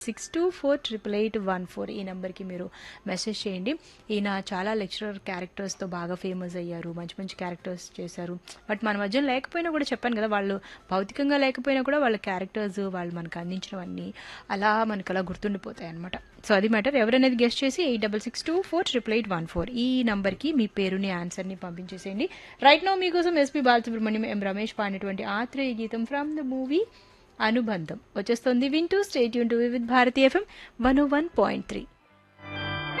six two four triple eight one four ఈ నెంబర్కి మీరు మెసేజ్ చేయండి ఈయన చాలా లెక్చరర్ క్యారెక్టర్స్తో బాగా ఫేమస్ అయ్యారు మంచి మంచి క్యారెక్టర్స్ చేశారు బట్ మన మధ్య లేకపోయినా కూడా చెప్పాను కదా వాళ్ళు భౌతికంగా లేకపోయినా కూడా వాళ్ళ క్యారెక్టర్స్ వాళ్ళు మనకు అందించినవన్నీ అలా మనకు అలా గుర్తుండిపోతాయి అనమాట సో అది మ్యాటర్ ఎవరనేది గెస్ట్ చేసి eight double six two four triple eight one four ఈ నంబర్కి మీ పేరుని ఆన్సర్ని పంపించేసేయండి రైట్ నో మీకోసం ఎస్పీ బాలసుబ్రహ్మణ్యం ఎం రమేష్ పాడినటువంటి ఆత్రేయ గీతం ఫ్రమ్ ద మూవీ అనుబంధం వచ్చేస్తుంది వింటూ స్టేట్ యూన్ to with Bharati FM one one point three